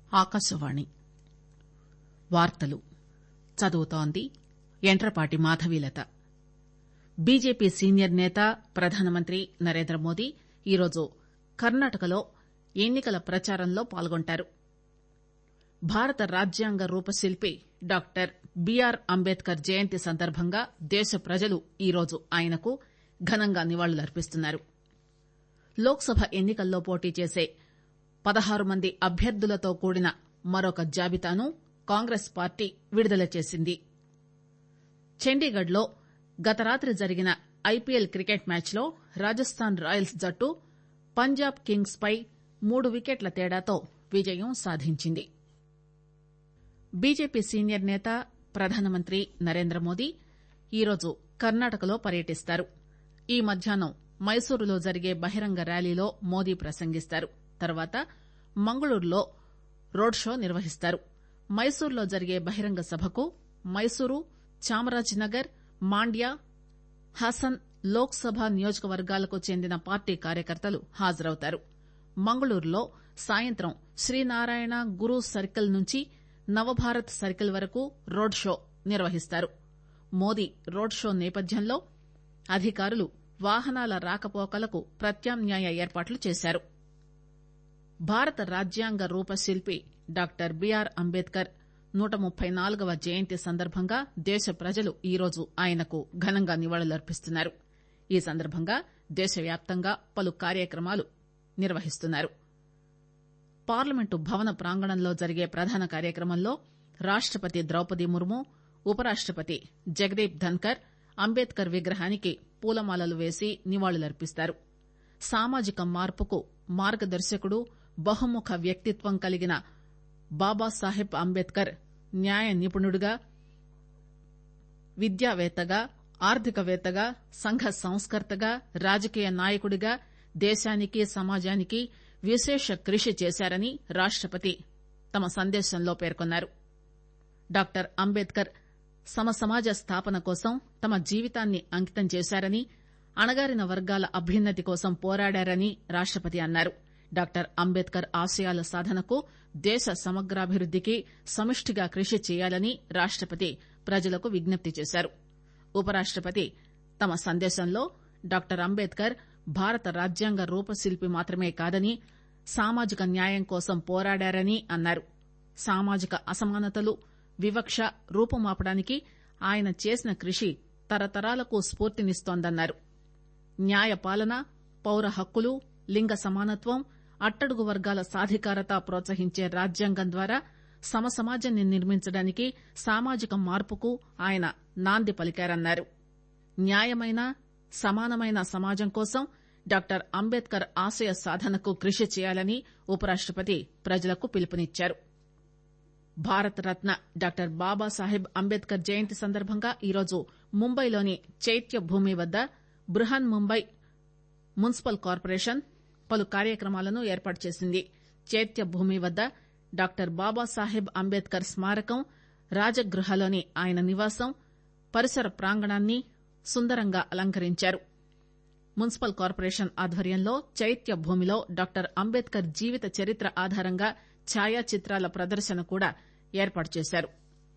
ఆకాశవాణి వార్తలు చదువుతోంది Yentrapati Madhavilatha BJP senior నేత ప్రధానమంత్రి నరేంద్రమోదీ ఈరోజు కర్ణాటకలో ఎన్ని కల ప్రచారంలో పాల్గొంటారు భారత రాజ్యాంగ రూపశిల్పి డాక్టర్ బీఆర్ అంబేద్కర్ జయంతి సందర్భంగా దేశ ప్రజలు ఈరోజు ఆయనకు ఘనంగా నివాళులర్పిస్తున్నారు లోక్ సభ ఎన్ని కల్లో పోటీ చేసే పదహారు మంది అభ్యర్థులతో కూడిన మరొక జాబితాను కాంగ్రెస్ పార్టీ విడుదల చేసింది చండీగఢ్ లో గత రాత్రి జరిగిన ఐపీఎల్ క్రికెట్ మ్యాచ్ లో రాజస్థాన్ రాయల్స్ జట్టు పంజాబ్ కింగ్స్ పై మూడు వికెట్ల తేడాతో విజయం సాధించింది బీజేపీ సీనియర్ నేత ప్రధానమంత్రి నరేంద్రమోదీ ఈరోజు కర్ణాటకలో పర్యటిస్తారు ఈ మధ్యాహ్నం మైసూరులో జరిగే బహిరంగ ర్యాలీలో మోదీ ప్రసంగిస్తారు తర్వాత మంగళూరులో రోడ్ షో నిర్వహిస్తారు మైసూరులో జరిగే బహిరంగ సభకు మైసూరు చామరాజ్ నగర్ మాండ్య హాసన్ లోక్ సభ నియోజకవర్గాలకు చెందిన పార్టీ కార్యకర్తలు హాజరవుతారు మంగళూరులో సాయంత్రం శ్రీనారాయణ గురు సర్కిల్ నుంచి నవభారత్ సర్కిల్ వరకు రోడ్ షో నిర్వహిస్తారు మోదీ రోడ్ షో నేపథ్యంలో అధికారులు వాహనాల రాకపోకలకు ప్రత్యామ్నాయ ఏర్పాట్లు చేశారు భారత రాజ్యాంగ రూపశిల్పి డాక్టర్ బీఆర్ అంబేద్కర్ నూట ముప్పై నాలుగవ జయంతి సందర్భంగా దేశ ప్రజలు ఈరోజు ఆయనకు ఘనంగా నివాళులర్పిస్తున్నారు ఈ సందర్భంగా దేశవ్యాప్తంగా పలు కార్యక్రమాలు నిర్వహిస్తున్నారు పార్లమెంటు భవన ప్రాంగణంలో జరిగే ప్రధాన కార్యక్రమంలో రాష్టపతి ద్రౌపది ముర్ము ఉపరాష్టపతి జగదీప్ ధన్కర్ అంబేద్కర్ విగ్రహానికి పూలమాలలు వేసి నివాళులర్పిస్తారు సామాజిక మార్పుకు మార్గదర్శకుడు బహుముఖ వ్యక్తిత్వం కలిగిన బాబాసాహెబ్ అంబేద్కర్ న్యాయ నిపుణుడిగా విద్యావేత్తగా ఆర్థికవేత్తగా సంఘ సంస్కర్తగా రాజకీయ నాయకుడిగా దేశానికి సమాజానికి విశేష కృషి చేశారని రాష్టపతి తమ సందేశంలో పేర్కొన్నారు డాక్టర్ అంబేద్కర్ సమసమాజ స్థాపన కోసం తమ జీవితాన్ని అంకితం చేశారని అణగారిన వర్గాల అభ్యున్నతి కోసం పోరాడారని రాష్టపతి అన్నారు డాక్టర్ అంబేద్కర్ ఆశయాల సాధనకు దేశ సమగ్రాభివృద్దికి సమిష్టిగా కృషి చేయాలని రాష్టపతి ప్రజలకు విజ్ఞప్తి చేశారు ఉపరాష్టపతి తమ సందేశంలో డాక్టర్ అంబేద్కర్ భారత రాజ్యాంగ రూపశిల్పి మాత్రమే కాదని సామాజిక న్యాయం కోసం పోరాడారని అన్నారు సామాజిక అసమానతలు వివక్ష రూపుమాపడానికి ఆయన చేసిన కృషి తరతరాలకు స్ఫూర్తినిస్తోందన్నారు న్యాయపాలన పౌర హక్కులు లింగ సమానత్వం అట్టడుగు వర్గాల సాధికారత ప్రోత్సహించే రాజ్యాంగం ద్వారా సమసమాజాన్ని నిర్మించడానికి సామాజిక మార్పుకు ఆయన నాంది పలికారన్నారు న్యాయమైన సమానమైన సమాజం కోసం డాక్టర్ అంబేద్కర్ ఆశయ సాధనకు కృషి చేయాలని ఉపరాష్టపతి ప్రజలకు పిలుపునిచ్చారు భారతరత్న డాక్టర్ బాబాసాహెబ్ అంబేద్కర్ జయంతి సందర్భంగా ఈరోజు ముంబైలోని చైత్య భూమి వద్ద బృహన్ ముంబై మున్సిపల్ కార్పొరేషన్ పలు కార్యక్రమాలను ఏర్పాటు చేసింది చైత్య భూమి వద్ద డాక్టర్ బాబాసాహెబ్ అంబేద్కర్ స్మారకం రాజగృహలోని ఆయన నివాసం పరిసర ప్రాంగణాన్ని సుందరంగా అలంకరించారు మున్సిపల్ కార్పొరేషన్ ఆధ్వర్యంలో చైత్య భూమిలో డాక్టర్ అంబేద్కర్ జీవిత చరిత్ర ఆధారంగా ఛాయాచిత్రాల ప్రదర్శన కూడా ఏర్పాటు చేశారు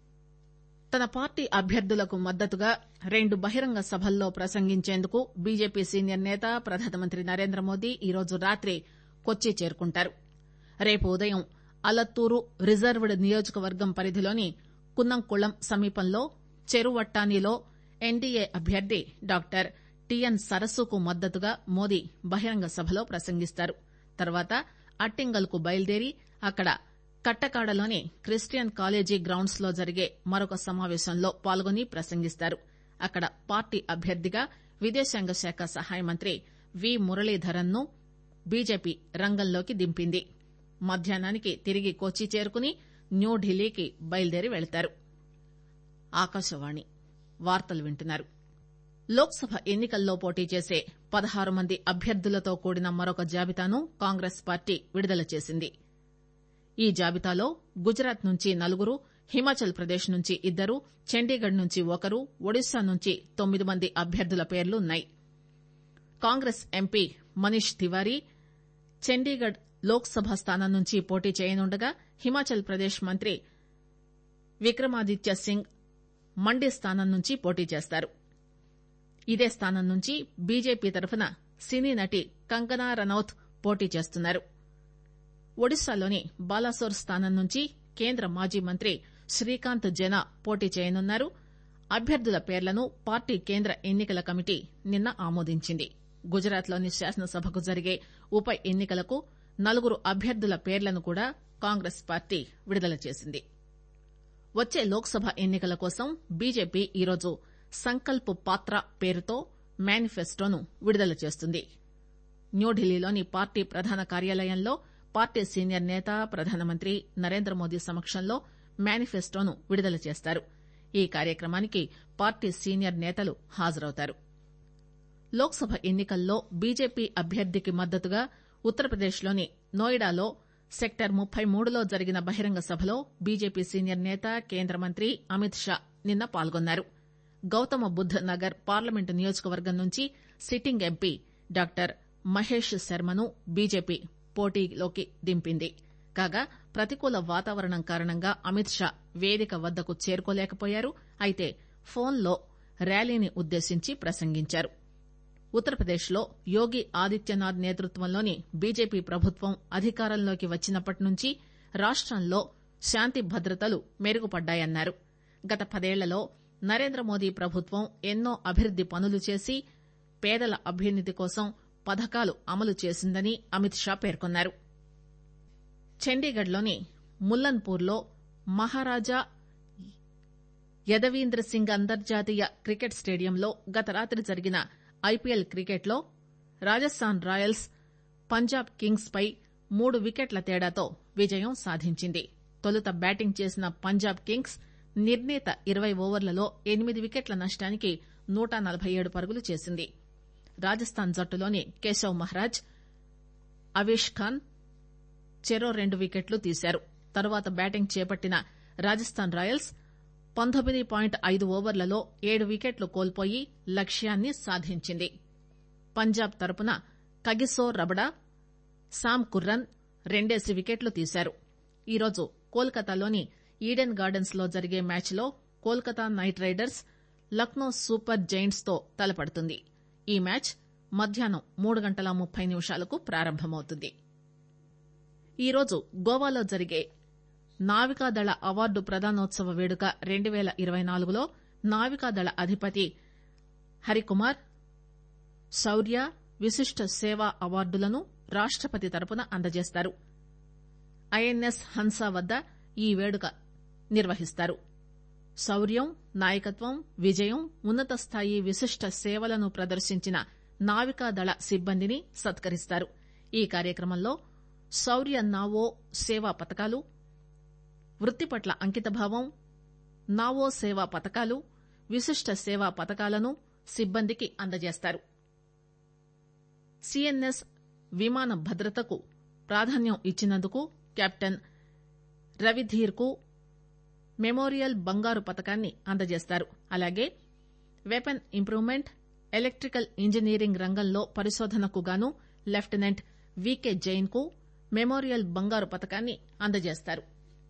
తన పార్టీ అభ్యర్థులకు మద్దతుగా రెండు బహిరంగ సభల్లో ప్రసంగించేందుకు బీజేపీ సీనియర్ నేత ప్రధానమంత్రి నరేంద్రమోదీ ఈరోజు రాత్రి కొచ్చి చేరుకుంటారు రేపు ఉదయం అలత్తూరు రిజర్వ్డ్ నియోజకవర్గం పరిధిలోని కున్నంకుళం సమీపంలో చెరువట్టానిలో ఎన్డీఏ అభ్యర్థి డాక్టర్ టీఎన్ సరస్సుకు మద్దతుగా మోదీ బహిరంగ సభలో ప్రసంగిస్తారు తర్వాత అట్టింగల్ కు బయలుదేరి అక్కడ కట్టకాడలోని క్రిస్టియన్ కాలేజీ గ్రౌండ్స్ లో జరిగే మరొక సమావేశంలో పాల్గొని ప్రసంగిస్తారు అక్కడ పార్టీ అభ్యర్థిగా విదేశాంగ శాఖ సహాయ మంత్రి వి మురళీధరన్ ను బీజేపీ రంగంలోకి దింపింది మధ్యాహ్నానికి తిరిగి కొచ్చి చేరుకుని న్యూఢిల్లీకి బయలుదేరి వెళతారు ఆకాశవాణి వార్తలు వింటున్నారు లోక్ సభ ఎన్ని కల్లో పోటీ చేసే పదహారు మంది అభ్యర్థులతో కూడిన మరొక జాబితాను కాంగ్రెస్ పార్టీ విడుదల చేసింది ఈ జాబితాలో గుజరాత్ నుంచి నలుగురు హిమాచల్ ప్రదేశ్ నుంచి ఇద్దరు చండీగఢ్ నుంచి ఒకరు ఒడిశా నుంచి తొమ్మిది మంది అభ్యర్థుల పేర్లున్నాయి కాంగ్రెస్ ఎంపీ మనీష్ తివారీ చండీగఢ్ లోక్ సభ స్థానం నుంచి పోటీ చేయనుండగా హిమాచల్ ప్రదేశ్ మంత్రి విక్రమాదిత్య సింగ్ మండి స్థానం నుంచి పోటీ చేస్తారు ఇదే స్థానం నుంచి బీజేపీ తరఫున సినీ నటి కంగనా రనౌత్ పోటీ చేస్తున్నారు ఒడిశాలోని బాలాసోర్ స్థానం నుంచి కేంద్ర మాజీ మంత్రి శ్రీకాంత్ జెనా పోటీ చేయనున్నారు అభ్యర్థుల పేర్లను పార్టీ కేంద్ర ఎన్నికల కమిటీ నిన్న ఆమోదించింది గుజరాత్ లోని శాసనసభకు జరిగే ఉప ఎన్నికలకు నలుగురు అభ్యర్థుల పేర్లను కూడా కాంగ్రెస్ పార్టీ విడుదల చేసింది వచ్చే లోక్ సభ ఎన్నికల కోసం బీజేపీ ఈరోజు సంకల్ప్ పాత్ర పేరుతో మేనిఫెస్టోను విడుదల చేస్తుంది న్యూఢిల్లీలోని పార్టీ ప్రధాన కార్యాలయంలో పార్టీ సీనియర్ నేత ప్రధానమంత్రి నరేంద్రమోదీ సమక్షంలో మేనిఫెస్టోను విడుదల చేస్తారు ఈ కార్యక్రమానికి పార్టీ సీనియర్ నేతలు హాజరవుతారు లోక్ సభ ఎన్నికల్లో బీజేపీ అభ్యర్థికి మద్దతుగా ఉత్తరప్రదేశ్లోని నోయిడాలో సెక్టర్ ముప్పై మూడులో జరిగిన బహిరంగ సభలో బీజేపీ సీనియర్ నేత కేంద్ర మంత్రి అమిత్ షా నిన్న పాల్గొన్నారు గౌతమ బుద్ద నగర్ పార్లమెంటు నియోజకవర్గం నుంచి సిట్టింగ్ ఎంపీ డాక్టర్ మహేష్ శర్మను బీజేపీ పోటీలోకి దింపింది కాగా ప్రతికూల వాతావరణం కారణంగా అమిత్ షా వేదిక వద్దకు చేరుకోలేకపోయారు అయితే ఫోన్లో ర్యాలీని ఉద్దేశించి ప్రసంగించారు ఉత్తరప్రదేశ్ లో యోగి ఆదిత్యనాథ్ నేతృత్వంలోని బీజేపీ ప్రభుత్వం అధికారంలోకి వచ్చినప్పటి నుంచి రాష్టంలో శాంతి భద్రతలు మెరుగుపడ్డాయన్నారు గత పదేళ్లలో నరేంద్రమోదీ ప్రభుత్వం ఎన్నో అభివృద్ది పనులు చేసి పేదల అభ్యున్నతి కోసం పథకాలు అమలు చేసిందని అమిత్ షా పేర్కొన్నారు చండీగఢ్ లోని ముల్లన్పూర్ లో మహారాజా యదవీంద్ర సింగ్ అంతర్జాతీయ క్రికెట్ స్టేడియంలో గత రాత్రి జరిగిన ఐపీఎల్ క్రికెట్ లో రాజస్థాన్ రాయల్స్ పంజాబ్ కింగ్స్ పై మూడు వికెట్ల తేడాతో విజయం సాధించింది తొలుత బ్యాటింగ్ చేసిన పంజాబ్ కింగ్స్ నిర్ణీత ఇరవై ఓవర్లలో ఎనిమిది వికెట్ల నష్టానికి నూట నలబై ఏడు పరుగులు చేసింది రాజస్థాన్ జట్టులోని కేశవ్ మహారాజ్ అవీష్ ఖాన్ చెరో రెండు వికెట్లు తీశారు తరువాత బ్యాటింగ్ చేపట్టిన రాజస్థాన్ రాయల్స్ పంతొమ్మిది పాయింట్ ఐదు ఓవర్లలో ఏడు వికెట్లు కోల్పోయి లక్ష్యాన్ని సాధించింది పంజాబ్ తరపున కగిసో రబడా సామ్ కుర్రన్ రెండేసి వికెట్లు తీశారు ఈరోజు కోల్కతాలోని ఈడెన్ గార్డెన్స్ లో జరిగే మ్యాచ్ లో Kolkata Knight Riders Lucknow Super Giants తో తలపడుతుంది ఈ మ్యాచ్ మధ్యాహ్నం మూడు గంటల ముప్పై నిమిషాలకు ప్రారంభమవుతుంది ఈరోజు గోవాలో జరిగే నావికాదళ అవార్డు ప్రదానోత్సవ వేడుక రెండు పేల ఇరవై నాలుగులో నావికాదళ అధిపతి హరికుమార్ శౌర్య విశిష్ట సేవా అవార్డులను రాష్టపతి తరపున అందజేస్తారు ఐఎన్ఎస్ హన్సా వద్ద ఈ వేడుక నిర్వహిస్తారు శౌర్యం నాయకత్వం విజయం ఉన్నత స్థాయి విశిష్ట సేవలను ప్రదర్శించిన నావికాదళ సిబ్బందిని సత్కరిస్తారు ఈ కార్యక్రమంలో శౌర్య నావో సేవా పథకాలు వృత్తి పట్ల అంకితభావం నావో సేవా పథకాలు విశిష్ట సేవా పథకాలను సిబ్బందికి అందజేస్తారు సిఎన్ఎస్ విమాన భద్రతకు ప్రాధాన్యం ఇచ్చినందుకు కెప్టెన్ రవిధీర్ కు మెమోరియల్ బంగారు పథకాన్ని అందజేస్తారు అలాగే వెపన్ ఇంప్రూవ్మెంట్ ఎలక్టికల్ ఇంజనీరింగ్ రంగంలో పరిశోధనకు గాను లెఫ్టినెంట్ వికే జైన్ కు మెమోరియల్ బంగారు పథకాన్ని అందజేస్తారు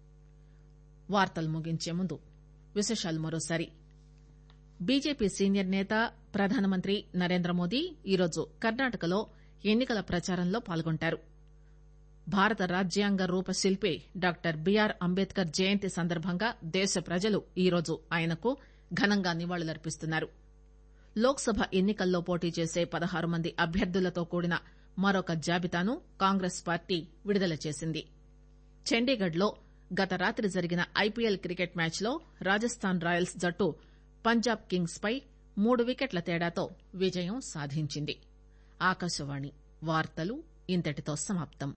వార్తలు ముగించే ముందు విశేషాలు మరోసారి బీజేపీ సీనియర్ నేత ప్రధానమంత్రి నరేంద్రమోదీ ఈరోజు కర్ణాటకలో ఎన్నికల ప్రచారంలో పాల్గొంటారు భారత రాజ్యాంగ రూపశిల్పి డాక్టర్ బీఆర్ అంబేద్కర్ జయంతి సందర్భంగా దేశ ప్రజలు ఈరోజు ఆయనకు ఘనంగా నివాళులర్పిస్తున్నారు లోక్ సభ ఎన్నికల్లో పోటీ చేసే పదహారు మంది అభ్యర్థులతో కూడిన మరొక జాబితాను కాంగ్రెస్ పార్టీ విడుదల చేసింది చండీగఢ్ లో గత రాత్రి జరిగిన ఐపీఎల్ క్రికెట్ మ్యాచ్ లో రాజస్థాన్ రాయల్స్ జట్టు పంజాబ్ కింగ్స్ పై మూడు వికెట్ల తేడాతో విజయం సాధించింది ఆకాశవాణి వార్తలు ఇంతటితో సమాప్తం